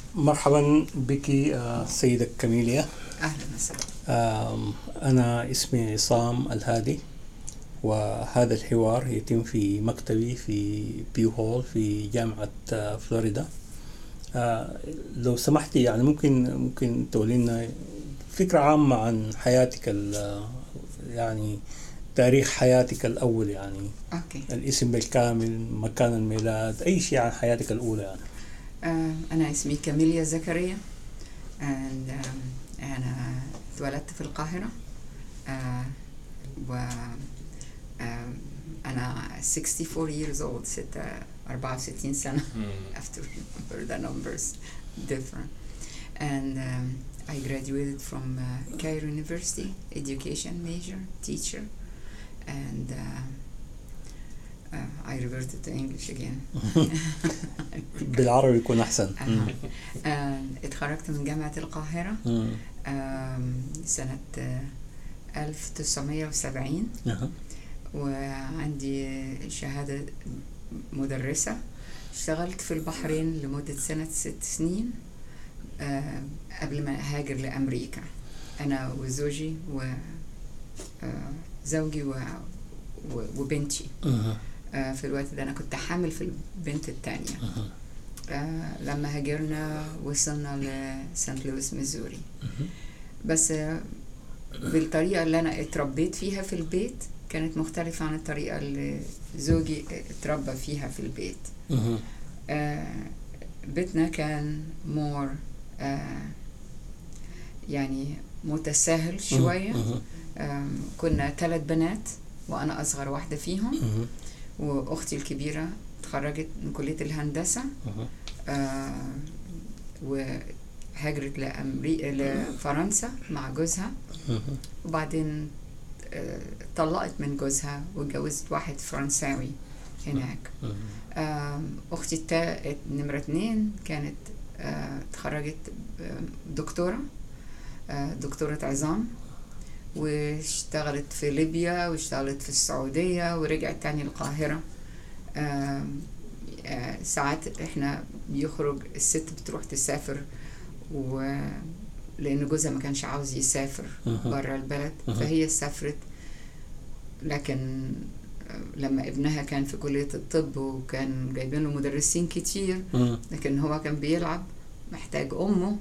مرحبا بك آه، سيدة كاميليا اهلا وسهلا آم، أنا اسمي عصام الهادي وهذا الحوار يتم في مكتبي في بيو هول في جامعة آه، فلوريدا آه، لو سمحتي يعني ممكن ممكن تقولي لنا فكرة عامة عن حياتك ال- يعني تاريخ حياتك الأول يعني اوكي الاسم بالكامل مكان الميلاد أي شيء عن حياتك الأولى يعني آه انا اسمي كاميليا زكريا and, um, انا اتولدت في القاهرة آه و آم، انا 64 years old ستة 64 سنة I have to remember the numbers different and um, I graduated from uh, Cairo University education major teacher and uh, uh, I reverted to English again بالعربي يكون أحسن أها. آه، اتخرجت من جامعة القاهرة مم. آم، سنة آه، 1970 أها. وعندي شهادة مدرسة اشتغلت في البحرين لمدة سنة ست سنين آه، قبل ما أهاجر لأمريكا أنا وزوجي وزوجي وبنتي أها. آه، في الوقت ده أنا كنت حامل في البنت التانية أها. آه، لما هاجرنا وصلنا لسانت لويس ميزوري أها. بس آه، بالطريقة اللي أنا اتربيت فيها في البيت كانت مختلفة عن الطريقة اللي زوجي اتربى فيها في البيت أها. آه، بيتنا كان مور يعني متساهل شوية أها. آم، كنا ثلاث بنات وأنا أصغر واحدة فيهم أها. وأختي الكبيرة اتخرجت من كلية الهندسة أها. آه، وهاجرت لأمريكا لفرنسا مع جوزها أها. وبعدين آه، طلقت من جوزها واتجوزت واحد فرنساوي هناك أها. آم، أختي التا نمرة اتنين كانت آه، اتخرجت آه، دكتورة آه، دكتورة عظام واشتغلت في ليبيا واشتغلت في السعودية ورجعت تاني القاهرة آم، آه، ساعات احنا بيخرج الست بتروح تسافر و لأن جوزها ما كانش عاوز يسافر أها. بره البلد أها. فهي سافرت لكن آه، لما ابنها كان في كلية الطب وكان جايبين له مدرسين كتير أها. لكن هو كان بيلعب محتاج أمه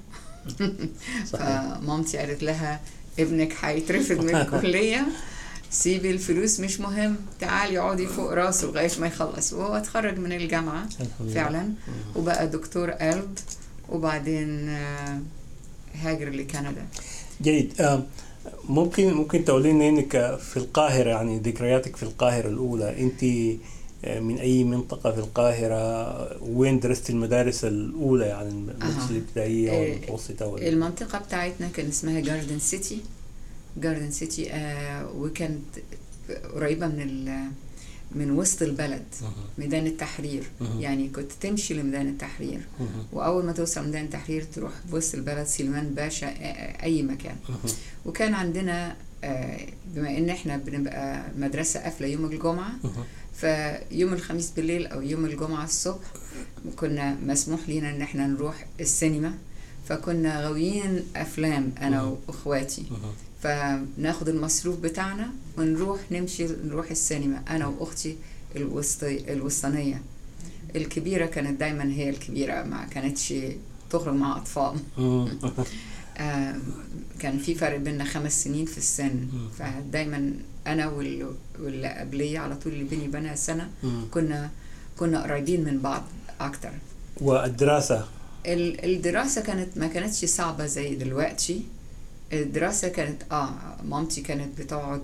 صحيح فمامتي قالت لها ابنك هيترفض من الكلية سيبي الفلوس مش مهم تعالي اقعدي فوق راسه لغاية ما يخلص وهو اتخرج من الجامعة الحمد لله. فعلا وبقى دكتور قلب وبعدين آه، هاجر لكندا جيد آم، ممكن ممكن تقولي لنا انك في القاهرة يعني ذكرياتك في القاهرة الأولى أنت آه، من أي منطقة في القاهرة وين درست المدارس الأولى يعني المدارس أها. الابتدائية إيه، والمتوسطة وال- المنطقة بتاعتنا كان اسمها جاردن سيتي جاردن سيتي آه وكانت قريبة من ال- من وسط البلد أها. ميدان التحرير أها. يعني كنت تمشي لميدان التحرير أها. وأول ما توصل ميدان التحرير تروح بوسط البلد سليمان باشا آه، آه، أي مكان أها. وكان عندنا آه، بما إن إحنا بنبقى مدرسة قافلة يوم الجمعة أها. فيوم الخميس بالليل او يوم الجمعه الصبح كنا مسموح لينا ان احنا نروح السينما فكنا غاويين افلام انا مم. واخواتي أها. فناخد المصروف بتاعنا ونروح نمشي نروح السينما انا واختي الوسطي الوسطانيه الكبيره كانت دايما هي الكبيره ما كانتش تخرج مع اطفال أها. آه، كان في فرق بيننا خمس سنين في السن مم. فدايما انا وال- واللي قبليه على طول اللي بيني وبينها سنه أها. كنا كنا قريبين من بعض اكتر والدراسة ال- الدراسة كانت ما كانتش صعبة زي دلوقتي الدراسة كانت اه مامتي كانت بتقعد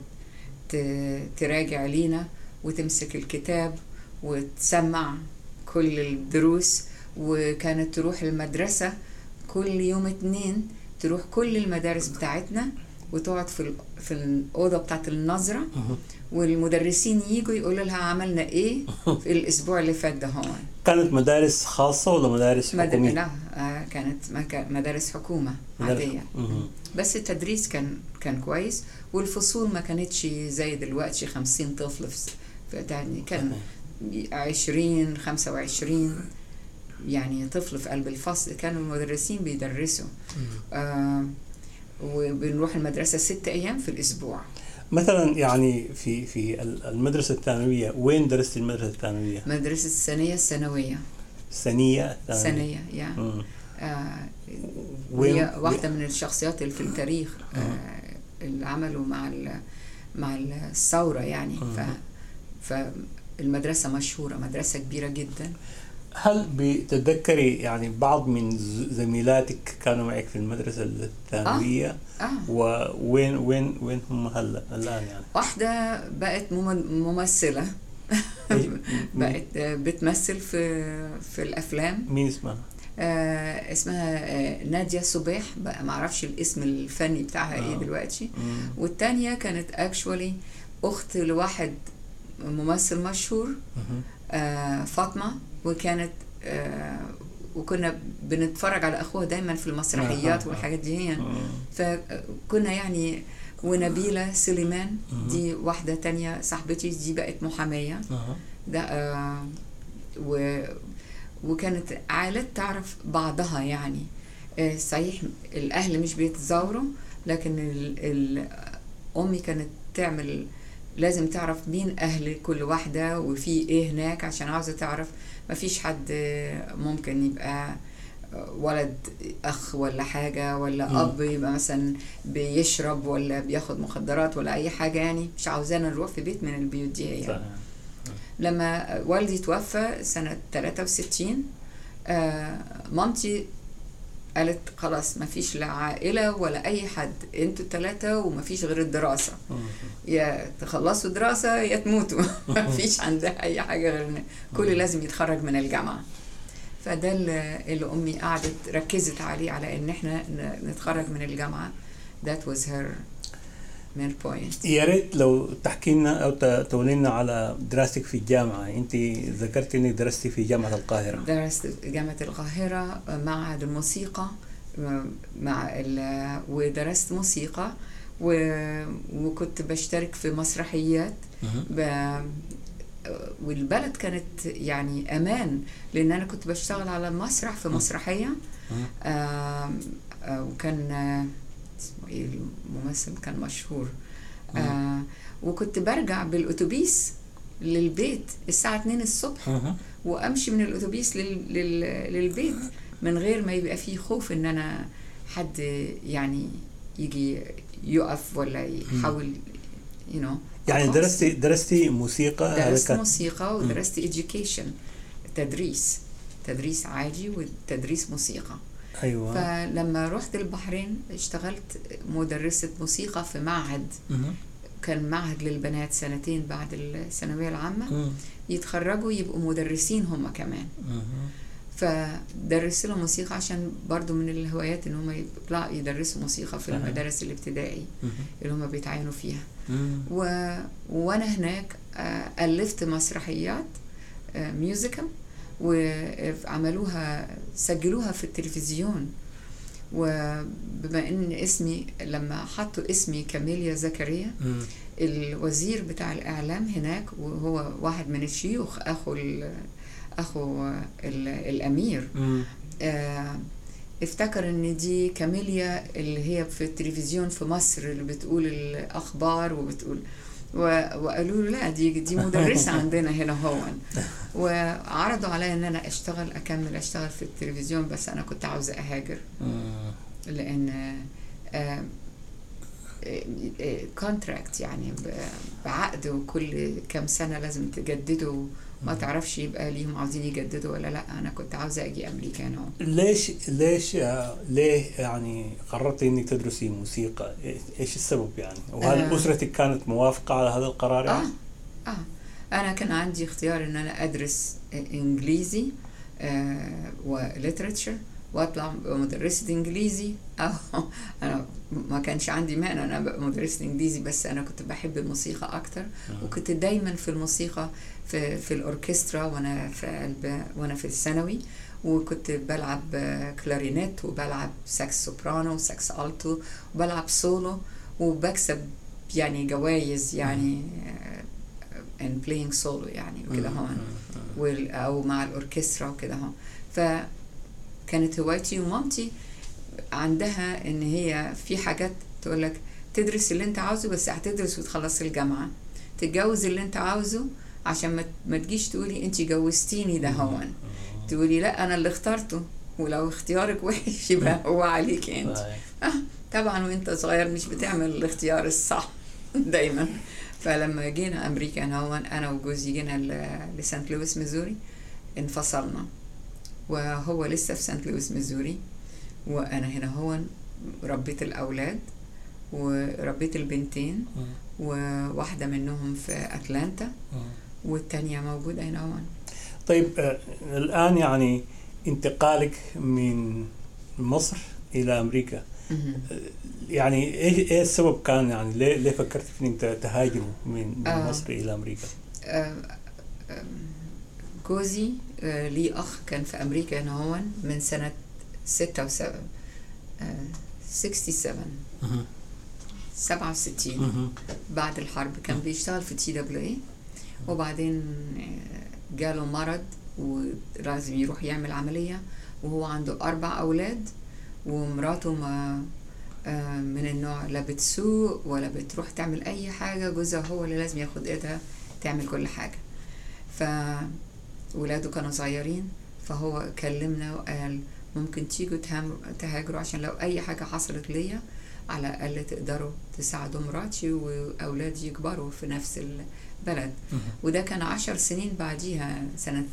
ت- تراجع لينا وتمسك الكتاب وتسمع كل الدروس وكانت تروح المدرسة كل يوم اتنين تروح كل المدارس بتاعتنا وتقعد في ال- في الأوضة بتاعت النظرة أها. والمدرسين يجوا يقولوا لها عملنا ايه في الأسبوع اللي فات ده هون كانت مدارس خاصة ولا مدارس مد... حكومية؟ لا آه، كانت مك- مدارس حكومة مدارس- عادية أها. بس التدريس كان كان كويس والفصول ما كانتش زي دلوقتي خمسين طفل في, س- في يعني كان عشرين خمسة وعشرين يعني طفل في قلب الفصل كانوا المدرسين بيدرسوا آه وبنروح المدرسة ست أيام في الأسبوع مثلا يعني في في المدرسة الثانوية وين درست المدرسة الثانوية؟ مدرسة الثانية الثانوية سنية ثانية يا مم. آه وين- هي واحدة من الشخصيات اللي في التاريخ آه اللي عملوا مع ال- مع الثورة يعني ف فالمدرسة مشهورة مدرسة كبيرة جدا هل بتتذكري يعني بعض من ز- زميلاتك كانوا معك في المدرسة الثانوية اه ووين وين وين هم هلا الآن يعني؟ واحدة بقت مم- ممثلة إيش- بقت آه، بتمثل في في الأفلام مين اسمها؟ آه اسمها آه نادية صباح بقى معرفش الاسم الفني بتاعها ايه آه. دلوقتي مم. والتانية كانت اكشولي اخت لواحد ممثل مشهور مهم. آه فاطمة وكانت آه وكنا بنتفرج على اخوها دايما في المسرحيات آه. والحاجات دي هي مم. فكنا يعني ونبيلة سليمان مهم. دي واحدة تانية صاحبتي دي بقت محامية أها. ده آه و وكانت عائلات تعرف بعضها يعني آه صحيح الأهل مش بيتزاوروا لكن ال ال أمي كانت تعمل لازم تعرف مين أهل كل واحدة وفي إيه هناك عشان عاوزة تعرف ما فيش حد آه، ممكن يبقى آه، ولد أخ ولا حاجة ولا مم. أب يبقى مثلا بيشرب ولا بياخد مخدرات ولا أي حاجة يعني مش عاوزانا نروح في بيت من البيوت دي يعني. صحيح. لما والدي توفى سنة 63 آه، مامتي قالت خلاص ما فيش لا عائلة ولا أي حد انتوا التلاتة وما فيش غير الدراسة مم. يا تخلصوا دراسة يا تموتوا ما فيش عندها أي حاجة غير إن كل لازم يتخرج من الجامعة فده اللي اللي أمي قعدت ركزت عليه على إن إحنا ن- نتخرج من الجامعة that was her main point يا ريت لو تحكي لنا او ت- تقولي لنا على دراستك في الجامعه انت ذكرت انك درستي في جامعه القاهره درست في جامعة القاهرة معهد الموسيقى مع ال- ودرست موسيقى و- وكنت بشترك في مسرحيات ب- والبلد كانت يعني امان لان انا كنت بشتغل على المسرح في مسرحيه آم، آه، وكان آه، اسمه ايه الممثل كان مشهور آه، وكنت برجع بالاتوبيس للبيت الساعه 2 الصبح مهم. وامشي من الاتوبيس لل... لل... للبيت من غير ما يبقى فيه خوف ان انا حد يعني يجي يقف ولا يحاول you know يعني أقص. درستي درستي موسيقى هذا درست كان- موسيقى ودرست education تدريس تدريس عادي وتدريس موسيقى ايوه فلما رحت البحرين اشتغلت مدرسة موسيقى في معهد مهم. كان معهد للبنات سنتين بعد الثانوية العامة مم. يتخرجوا يبقوا مدرسين هم كمان مهم. فدرست لهم موسيقى عشان برضو من الهوايات ان هم يطلعوا يدرسوا موسيقى في صحيح. المدارس الابتدائي مهم. اللي هم بيتعينوا فيها مم. و... وانا هناك آه، الفت مسرحيات آه، ميوزيكال وعملوها سجلوها في التلفزيون وبما ان اسمي لما حطوا اسمي كاميليا زكريا مم. الوزير بتاع الاعلام هناك وهو واحد من الشيوخ اخو ال... اخو ال... الامير مم. آه، افتكر ان دي كاميليا اللي هي في التلفزيون في مصر اللي بتقول الاخبار وبتقول و... وقالوا له لا دي دي مدرسه عندنا هنا هون وعرضوا عليا ان انا اشتغل اكمل اشتغل في التلفزيون بس انا كنت عاوزه اهاجر مم. لان كونتراكت يعني ب- بعقد وكل كام سنه لازم تجدده ما تعرفش يبقى ليهم عاوزين يجددوا ولا لا انا كنت عاوزه اجي امريكا هنا ليش ليش آه، ليه يعني قررتي انك تدرسي موسيقى؟ إيه- ايش السبب يعني؟ وهل آه. اسرتك كانت موافقه على هذا القرار؟ اه يعني؟ اه انا كان عندي اختيار ان انا ادرس انجليزي آه وليتراتشر واطلع مدرسة انجليزي او انا ما كانش عندي مانع انا ابقى مدرسة انجليزي بس انا كنت بحب الموسيقى اكتر وكنت دايما في الموسيقى في في الاوركسترا وانا في قلب وانا في الثانوي وكنت بلعب آه، كلارينيت وبلعب ساكس سوبرانو وساكس التو وبلعب سولو وبكسب يعني جوائز يعني ان بلاينج سولو يعني وكده مم. هون وال- او مع الاوركسترا وكده هون فكانت هوايتي ومامتي عندها ان هي في حاجات تقول لك تدرس اللي انت عاوزه بس هتدرس وتخلص الجامعه تتجوز اللي انت عاوزه عشان ما ما تجيش تقولي انت جوزتيني ده هون تقولي لا انا اللي اخترته ولو اختيارك وحش يبقى هو عليك انت صحيح. طبعا وانت صغير مش بتعمل الاختيار الصح دايما فلما جينا امريكا انا هون انا وجوزي جينا ل- لسانت لويس ميزوري انفصلنا وهو لسه في سانت لويس ميزوري وانا هنا هون ربيت الاولاد وربيت البنتين مم. وواحدة منهم في أتلانتا مم. والتانية موجودة هنا هون طيب آه، الآن يعني انتقالك من مصر إلى أمريكا مهم. يعني ايه ايه السبب كان يعني ليه ليه فكرت في انك تهاجروا من من آه. مصر الى امريكا؟ آه، آم، جوزي آه، ليه أخ كان في أمريكا هنا هون من سنة ستة وسبعة 67 مهم. 67 مهم. بعد الحرب كان بيشتغل في تي دبليو اي وبعدين آه، جاله مرض ولازم يروح يعمل عملية وهو عنده أربع أولاد ومراته ما آه، من النوع لا بتسوق ولا بتروح تعمل أي حاجة جوزها هو اللي لازم ياخد إيدها تعمل كل حاجة فولاده كانوا صغيرين فهو كلمنا وقال ممكن تيجوا تهام- تهاجروا عشان لو أي حاجة حصلت ليا على الأقل تقدروا تساعدوا مراتي وأولادي يكبروا في نفس البلد مهم. وده كان عشر سنين بعديها سنة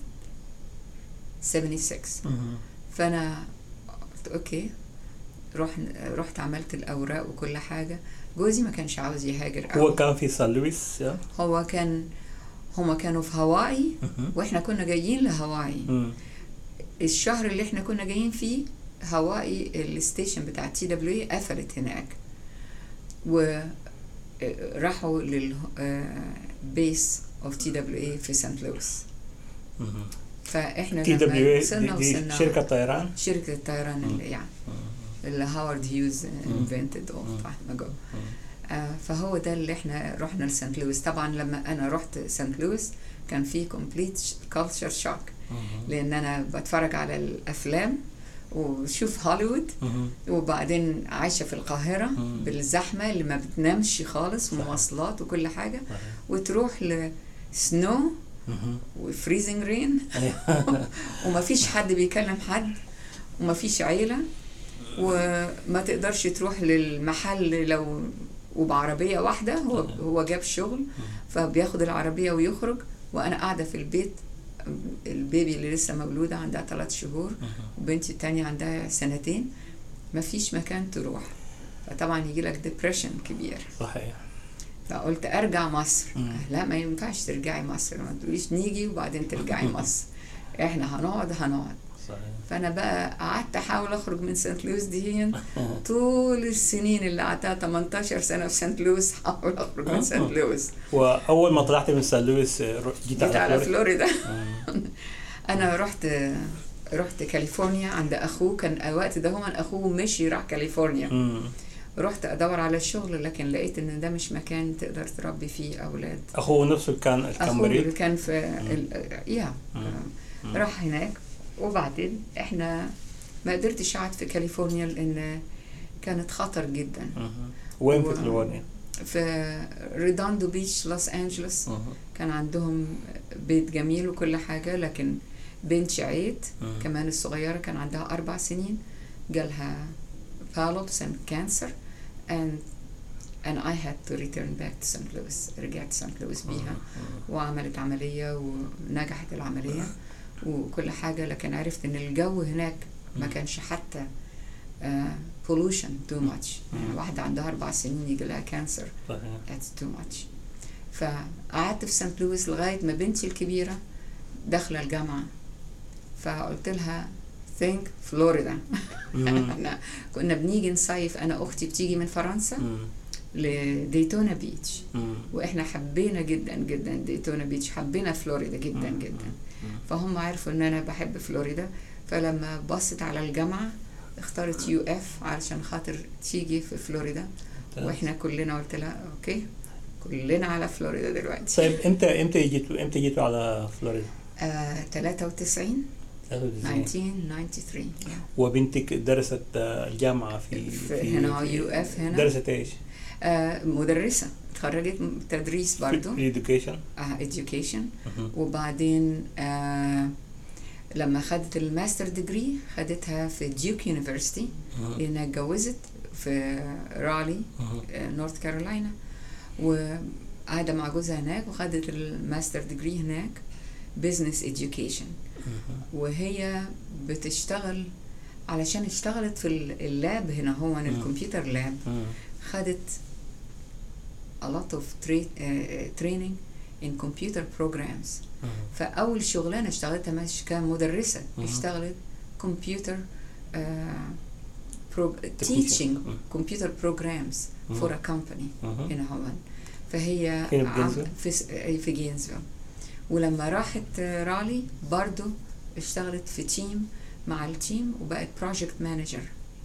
76 مهم. فأنا قلت أوكي رحت رحت عملت الأوراق وكل حاجة جوزي ما كانش عاوز يهاجر هو أوي. كان في سان لويس يا؟ هو كان هما كانوا في هاواي مهم. واحنا كنا جايين لهاواي مم. الشهر اللي احنا كنا جايين فيه هاواي الستيشن بتاع تي دبليو اي قفلت هناك وراحوا للبيس اوف تي دبليو اي في سانت لويس مهم. فاحنا تي لما دبليو وصلنا دي, دي وصلنا شركه طيران شركة الطيران اللي يعني اللي هاورد هيوز انفنتد او مم. ago آه، فهو ده اللي احنا رحنا لسانت لويس طبعا لما انا رحت سانت لويس كان في كومبليت كالتشر شوك مهم. لان انا بتفرج على الافلام وشوف هوليوود مهم. وبعدين عايشه في القاهره مم. بالزحمه اللي ما بتنامش خالص صحيح. ومواصلات وكل حاجه صحيح. وتروح لسنو مهم. وفريزنج رين وما فيش حد بيكلم حد وما فيش عيله وما تقدرش تروح للمحل لو وبعربيه واحده هو هو جاب شغل فبياخد العربيه ويخرج وانا قاعده في البيت البيبي اللي لسه مولوده عندها ثلاث شهور مهم. وبنتي التانية عندها سنتين مفيش مكان تروح فطبعا يجي لك ديبريشن كبير صحيح فقلت ارجع مصر مم. لا ما ينفعش ترجعي مصر ما تقوليش نيجي وبعدين ترجعي مصر احنا هنقعد هنقعد صحيح فانا بقى قعدت احاول اخرج من سانت لويس دي طول السنين اللي قعدتها 18 سنه في سانت لويس احاول اخرج من سانت لويس واول ما طلعت من سان لويس آه، جيت جيت على فلوريدا مم. انا رحت رحت كاليفورنيا عند اخوه كان الوقت ده هو اخوه مشي راح كاليفورنيا مم. رحت ادور على الشغل لكن لقيت ان ده مش مكان تقدر تربي فيه اولاد اخوه نفسه كان كان اخوه اللي مريض كان في ال- يا مم. مم. راح هناك وبعدين احنا ما قدرتش اقعد في كاليفورنيا لان كانت خطر جدا مهم. وين في و- كاليفورنيا؟ في ريدوندو بيتش لوس انجلوس مهم. كان عندهم بيت جميل وكل حاجة لكن بنت عيت مم. كمان الصغيرة كان عندها أربع سنين جالها polyps and cancer and and I had to return back to St. Louis رجعت سانت لويس بيها وعملت عملية ونجحت العملية وكل حاجة لكن عرفت إن الجو هناك ما مم. كانش حتى آه، pollution too much يعني مم. واحدة عندها أربع سنين يجي لها كانسر صحيح that's too much فقعدت في سانت لويس لغاية ما بنتي الكبيرة داخلة الجامعة فقلت لها think فلوريدا مم. احنا كنا بنيجي نصيف انا اختي بتيجي من فرنسا مم. لديتونا بيتش مم. واحنا حبينا جدا جدا ديتونا بيتش حبينا فلوريدا جدا مم. جدا مم. فهم عرفوا ان انا بحب فلوريدا فلما بصت على الجامعة اختارت يو اف علشان خاطر تيجي في فلوريدا واحنا كلنا قلت لها اوكي كلنا على فلوريدا دلوقتي طيب امتى امتى جيتوا امتى جيتوا على فلوريدا؟ آه 93 1993 yeah. وبنتك درست آه، الجامعة في, في هنا يو اف هنا درست ايش؟ آه مدرسة تخرجت تدريس برضو في education آه education مهم. وبعدين آه لما خدت الماستر ديجري خدتها في ديوك يونيفرسيتي مهم. لانها اتجوزت في رالي مهم. آه، نورث كارولاينا وقاعدة مع جوزها هناك وخدت الماستر ديجري هناك بزنس education مهم. وهي بتشتغل علشان اشتغلت في اللاب هنا هو مم. الكمبيوتر لاب مهم. خدت a lot of tra- uh, training in computer programs مهم. فأول شغلانة اشتغلتها مش كمدرسة مم. اشتغلت computer uh, pro- Technician. teaching مم. computer programs مم. for a company مهم. هنا هو فهي فين عم- بجينزفيل؟ في س- أي في جينزفيل ولما راحت آه، رالي برضو اشتغلت في تيم مع التيم وبقت بروجكت مانجر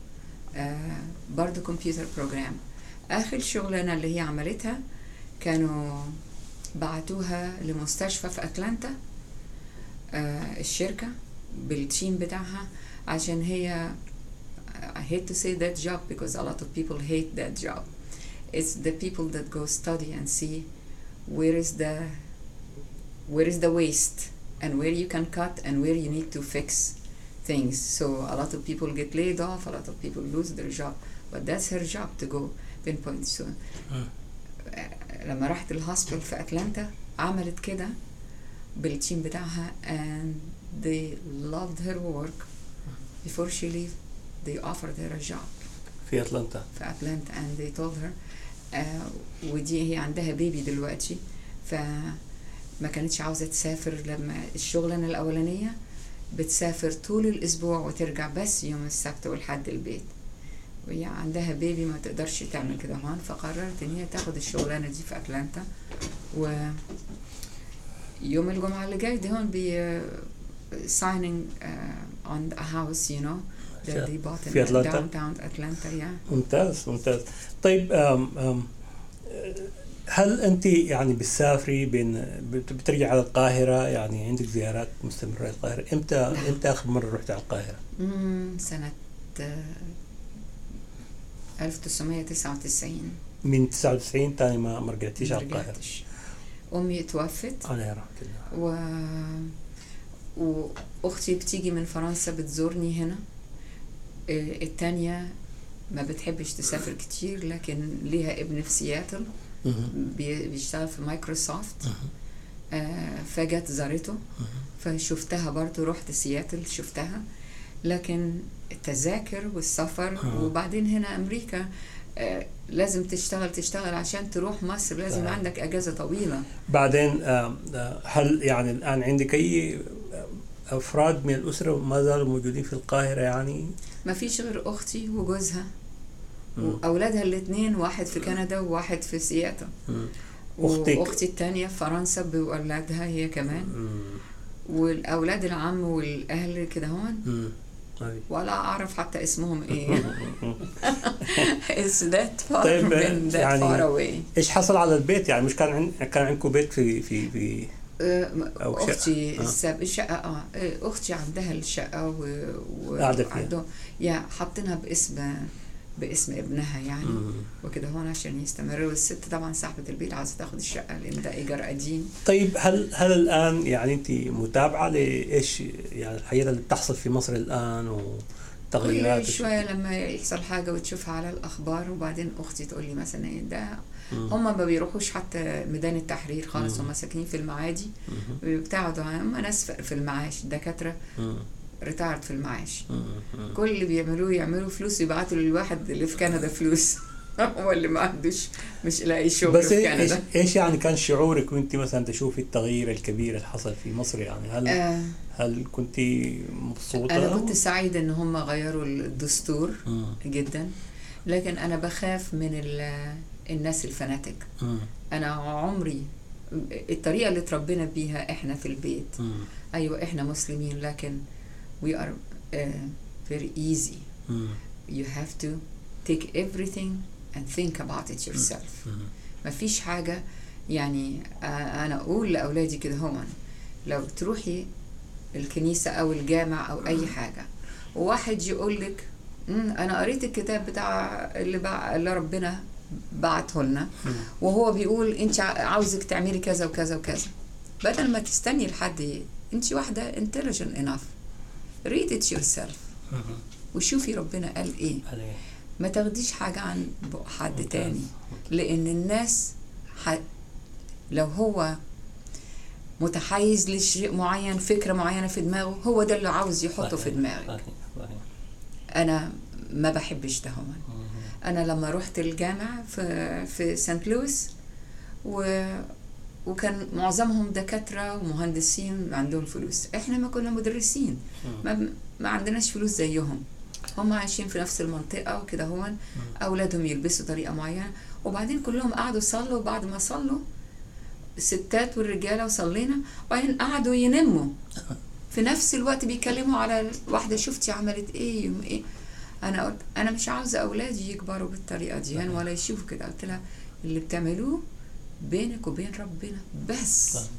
برضو كمبيوتر بروجرام اخر شغلانه اللي هي عملتها كانوا بعتوها لمستشفى في اتلانتا آه، الشركه بالتيم بتاعها عشان هي I hate to say that job because a lot of people hate that job. It's the people that go study and see where is the where is the waste and where you can cut and where you need to fix things. So a lot of people get laid off, a lot of people lose their job, but that's her job to go pinpoint. So مم. آه، لما راحت الهوسبيتال في اتلانتا عملت كده بالتيم بتاعها and they loved her work before she leave they offered her a job في اتلانتا في اتلانتا and they told her آه ودي هي عندها بيبي دلوقتي فما كانتش عاوزة تسافر لما الشغلانة الأولانية بتسافر طول الأسبوع وترجع بس يوم السبت والحد البيت وهي عندها بيبي ما تقدرش تعمل كده هون فقررت ان هي تاخد الشغلانة دي في اتلانتا و يوم الجمعة اللي جاي دي هون بي signing uh, on a house you know that they bought in في أتلانتا؟ downtown Atlanta yeah ممتاز ممتاز طيب أم أم هل انت يعني بتسافري بين بت- بترجع على القاهره يعني عندك زيارات مستمره للقاهره امتى امتى اخر مره رحت على القاهره؟ مم، سنة آه، 1999 من 99 تاني ما ما رجعتيش على ما القاهره رجعتش. أمي توفت عليه رحمه الله و... وأختي بتيجي من فرنسا بتزورني هنا آه، التانية ما بتحبش تسافر كتير لكن ليها ابن في سياتل مهم. بي- بيشتغل في مايكروسوفت مهم. آه، فجت زارته مهم. فشفتها برضو رحت سياتل شفتها لكن التذاكر والسفر آه. وبعدين هنا امريكا آه، لازم تشتغل تشتغل عشان تروح مصر لازم آه. عندك اجازه طويله بعدين آم، آه، هل يعني الان عندك اي آم، افراد من الاسره ما زالوا موجودين في القاهره يعني؟ ما فيش غير اختي وجوزها مم. واولادها الاثنين واحد في كندا وواحد في سياتل مم. أختك؟ واختي الثانيه في فرنسا باولادها هي كمان مم. والاولاد العم والاهل كده هون مم. هذه. ولا اعرف حتى اسمهم ايه It's that far طيب، من that يعني- far away ايش حصل على البيت يعني مش كان عن... كان عندكم بيت في في في آه، أو شقة. اختي آه. السب... الشقه اه آه، اختي عندها الشقه و, و... قاعدة فيها. وعندهم- يا حاطينها باسم باسم ابنها يعني مم. وكده هون عشان يستمر والست طبعا صاحبه البيت عايزه تاخد الشقه لان ده ايجار قديم طيب هل هل الان يعني انت متابعه لايش يعني الحاجات اللي بتحصل في مصر الان وتغييرات كل شويه لما يحصل حاجه وتشوفها على الاخبار وبعدين اختي تقول لي مثلا إيه ده مم. هم ما بيروحوش حتى ميدان التحرير خالص مم. هم ساكنين في المعادي مم. بتقعدوا هم ناس في المعاش دكاتره مم. ريتارد في المعاش مم. مم. كل اللي بيعملوه يعملوا فلوس ويبعتوا للواحد اللي في كندا فلوس هو اللي ما عندوش مش لاقي شغل بس في ايش كندا ايش يعني كان شعورك وانت مثلا تشوفي التغيير الكبير اللي حصل في مصر يعني هل آه هل كنت مبسوطه؟ انا كنت سعيده ان هم غيروا الدستور مم. جدا لكن انا بخاف من ال- الناس الفناتك مم. انا عمري الطريقه اللي اتربينا بيها احنا في البيت مم. ايوه احنا مسلمين لكن we are uh, very easy مم. you have to take everything and think about it yourself مم. ما فيش حاجة يعني آه، أنا أقول لأولادي كده هون لو تروحي الكنيسة أو الجامع أو أي حاجة وواحد يقول لك "مم، أنا قريت الكتاب بتاع اللي, بع... اللي ربنا بعته لنا وهو بيقول أنت ع- عاوزك تعملي كذا وكذا وكذا بدل ما تستني لحد ي- أنت واحدة intelligent enough read it yourself وشوفي ربنا قال إيه عليه ما تاخديش حاجة عن بق حد تاني لأن الناس ح... لو هو متحيز لشيء معين فكرة معينة في دماغه هو ده اللي عاوز يحطه في صحيح، دماغك صحيح صحيح أنا ما بحبش ده هون أنا لما رحت الجامع في في سانت لويس و وكان معظمهم دكاترة ومهندسين عندهم فلوس احنا ما كنا مدرسين ما, ما عندناش فلوس زيهم هم عايشين في نفس المنطقة وكده هون أولادهم يلبسوا طريقة معينة وبعدين كلهم قعدوا يصلوا وبعد ما صلوا الستات والرجالة وصلينا وبعدين قعدوا ينموا في نفس الوقت بيتكلموا على واحدة شفتي عملت ايه يوم ايه انا قلت انا مش عاوزة اولادي يكبروا بالطريقة دي يعني ولا يشوفوا كده قلت لها اللي بتعملوه بينك وبين ربنا بس صح.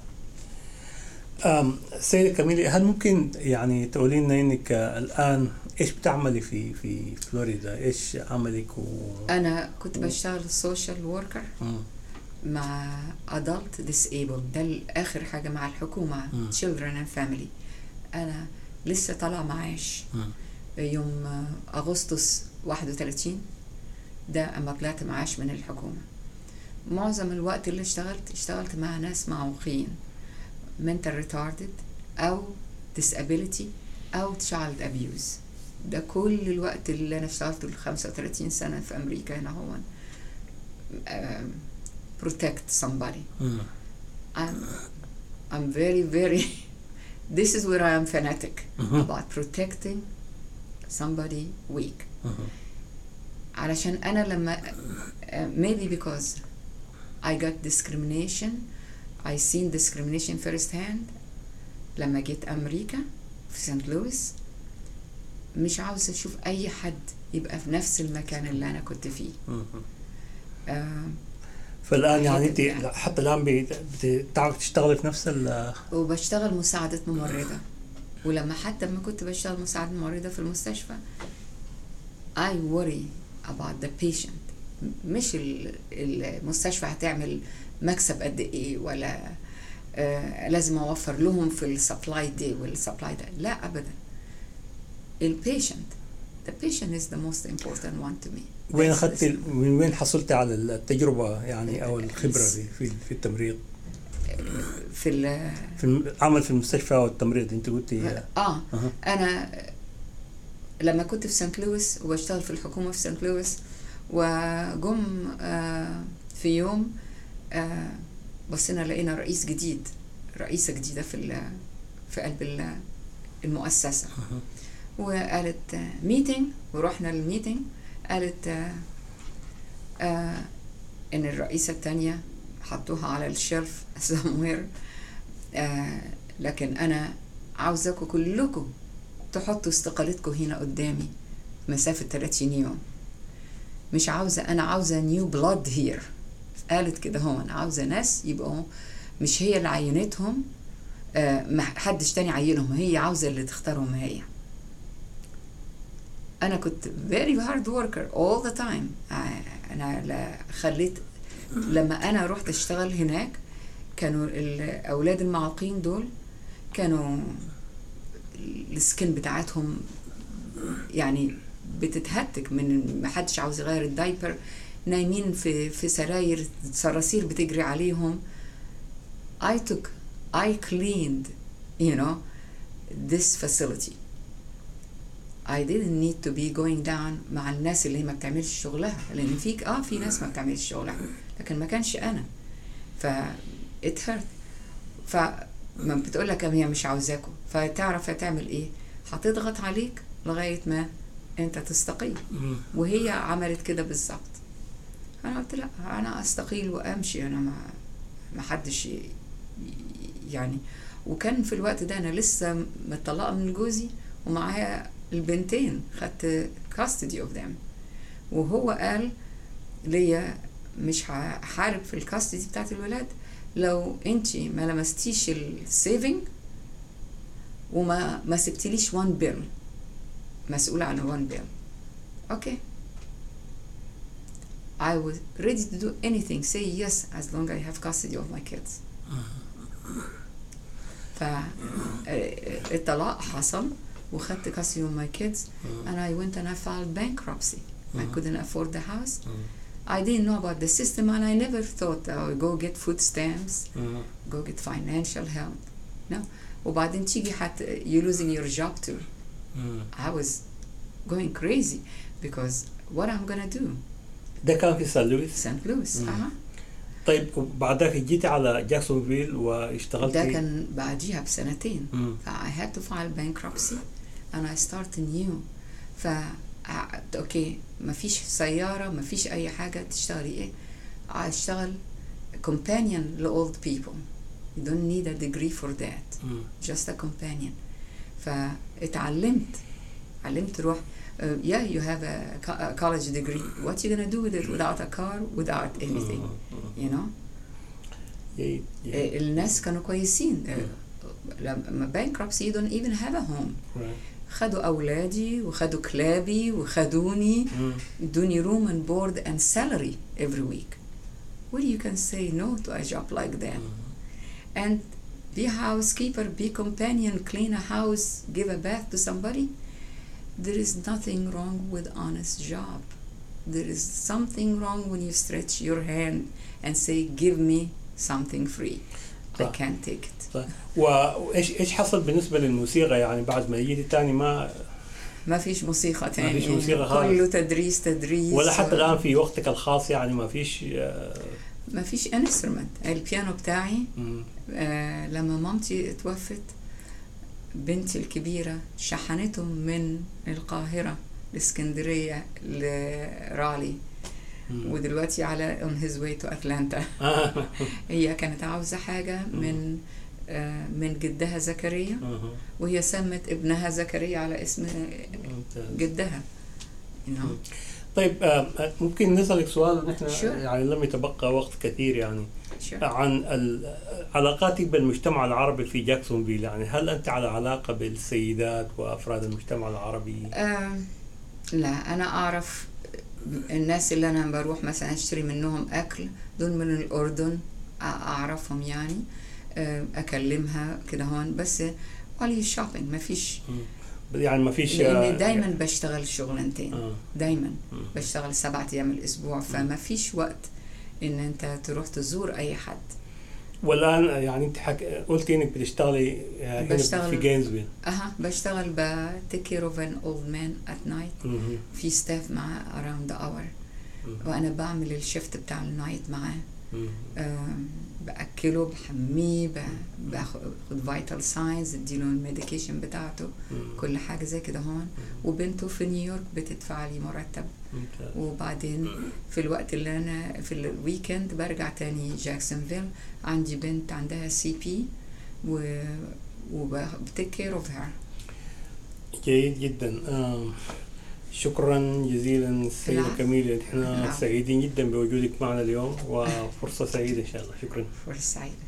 أم، سيدة كاميلي هل ممكن يعني تقولي لنا انك آه، الان ايش بتعملي في في فلوريدا؟ ايش عملك و انا كنت بشتغل سوشيال وركر مم. مع adult disabled ده اخر حاجة مع الحكومة مم. children and family انا لسه طالعة معاش مم. يوم آه، اغسطس 31 ده اما طلعت معاش من الحكومة معظم الوقت اللي اشتغلت اشتغلت مع ناس معوقين mental retarded او disability او child abuse ده كل الوقت اللي انا اشتغلته ال 35 سنة في امريكا هنا هو um, protect somebody مم. I'm I'm very very this is where I am fanatic مهم. about protecting somebody weak مهم. علشان انا لما uh, maybe because I got discrimination I seen discrimination first hand لما جيت امريكا في سانت لويس مش عاوزه اشوف اي حد يبقى في نفس المكان اللي انا كنت فيه مهم. آه فالان يعني انت يعني. حتى الان بت- بتعرفي تشتغلي في نفس ال وبشتغل مساعدة ممرضة ولما حتى لما كنت بشتغل مساعدة ممرضة في المستشفى I worry about the patient م- مش ال- المستشفى هتعمل مكسب قد ايه ولا آه لازم اوفر لهم في السبلاي دي والسبلاي ده لا ابدا البيشنت the patient is the most important one to me وين That's- اخذتي من وين حصلتي على التجربه يعني او الخبره في في, في التمريض في ال- في العمل في المستشفى والتمريض انت قلتي اه أها. انا لما كنت في سانت لويس وبشتغل في الحكومه في سانت لويس وجم آه في يوم آه بصينا لقينا رئيس جديد رئيسه جديده في ال- في قلب ال- المؤسسه أها. وقالت ميتنج ورحنا للميتنج قالت آه آه ان الرئيسه التانية حطوها على الشلف somewhere آه لكن انا عاوزاكم كلكم تحطوا استقالتكم هنا قدامي مسافة 30 يوم مش عاوزة أنا عاوزة نيو بلاد هير قالت كده هو أنا عاوزة ناس يبقوا مش هي اللي عينتهم آه ما حدش تاني عينهم هي عاوزة اللي تختارهم هي أنا كنت very hard worker all the time آه أنا لا خليت لما أنا رحت أشتغل هناك كانوا الأولاد المعاقين دول كانوا السكن بتاعتهم يعني بتتهتك من ما حدش عاوز يغير الدايبر نايمين في في سراير صراصير بتجري عليهم I took I cleaned you know this facility I didn't need to be going down مع الناس اللي ما بتعملش شغلها لان فيك اه في ناس ما بتعملش شغلها لكن ما كانش انا ف it hurt ف ما بتقول لك هي مش عاوزاكم فتعرف هتعمل ايه هتضغط عليك لغايه ما انت تستقيل مم. وهي عملت كده بالظبط انا قلت لا انا استقيل وامشي انا ما ما حدش ي- يعني وكان في الوقت ده انا لسه مطلقه من جوزي ومعايا البنتين خدت custody of them وهو قال ليا مش هحارب في الكاستدي بتاعت الولاد لو انت ما لمستيش السيفنج وما ما سبتليش وان بيل مسؤولة عن وان بيل اوكي I was ready to do anything say yes as long as I have custody of my kids ف الطلاق حصل وخدت custody of my kids and I went and I filed bankruptcy I Mhm. couldn't afford the house مم. I didn't know about the system and I never thought I would go get food stamps مم. go get financial help no وبعدين تيجي حت you losing your job too مم. I was going crazy because what I'm gonna do ده كان في سان لويس سانت لويس مم. أها طيب وبعد ذاك جيتي على جاكسونفيل واشتغلتي ده كان بعديها بسنتين مم. ف I had to file bankruptcy and I started new ف ع- اوكي مفيش سيارة مفيش أي حاجة تشتغلي إيه؟ أشتغل companion لold people you don't need a degree for that مم. just a companion فاتعلمت علمت تروح uh, yeah you have a, co- a college degree what you gonna do with it without a car without anything مم. you know جيد جيد. آه، الناس كانوا كويسين آه، لما bankruptcy you don't even have a home Right. خدوا أولادي وخدوا كلابي وخدوني مم. ادوني room and board and salary every week what you can say no to a job like that and be a housekeeper be companion clean a house give a bath to somebody there is nothing wrong with honest job there is something wrong when you stretch your hand and say give me something free I صح. can't take it وايش ايش حصل بالنسبه للموسيقى يعني بعد ما جيتي تاني ما ما فيش موسيقى تاني فيش موسيقى خالص. كله تدريس تدريس ولا حتى الان في وقتك الخاص يعني ما فيش آه، ما فيش انسترومنت البيانو بتاعي مم. آه لما مامتي اتوفت بنتي الكبيرة شحنته من القاهرة لاسكندرية لرالي مم. ودلوقتي على on his way to Atlanta آه. هي كانت عاوزة حاجة من آه من جدها زكريا أها. وهي سمت ابنها زكريا على اسم ممتاز. جدها you know. طيب آه، ممكن نسألك سؤال نحن Sure. يعني لم يتبقى وقت كثير يعني sure. عن ال- علاقاتك بالمجتمع العربي في جاكسونفيل يعني هل أنت على علاقة بالسيدات وأفراد المجتمع العربي؟ آه لا أنا أعرف الناس اللي أنا بروح مثلا أشتري منهم أكل دول من الأردن أ- أعرفهم يعني آه أكلمها كده هون بس while you shopping ما فيش يعني ما فيش آه، لأن دايما بشتغل شغلانتين آه. دايما مم. بشتغل سبعة أيام الأسبوع فما فيش وقت إن أنت تروح تزور أي حد والآن يعني أنت حك... قلتي إنك بتشتغلي آه، هنا بشتغل- في جينزفيل أها بشتغل ب take care of an old man at night مهم. في ستاف معاه around the hour مهم. وأنا بعمل الشفت بتاع النايت معاه مهم. آم، باكله بحميه ب- باخد فيتال ساينز اديله الميديكيشن بتاعته مهم. كل حاجه زي كده هون وبنته في نيويورك بتدفع لي مرتب ممتاز. وبعدين في الوقت اللي انا في الويكند برجع تاني جاكسونفيل عندي بنت عندها سي بي و وبتيك كير اوف هير جيد جدا آم، شكرا جزيلا سيدة العفو. كميلة احنا العفو. سعيدين جدا بوجودك معنا اليوم وفرصة سعيدة ان شاء الله شكرا فرصه سعيده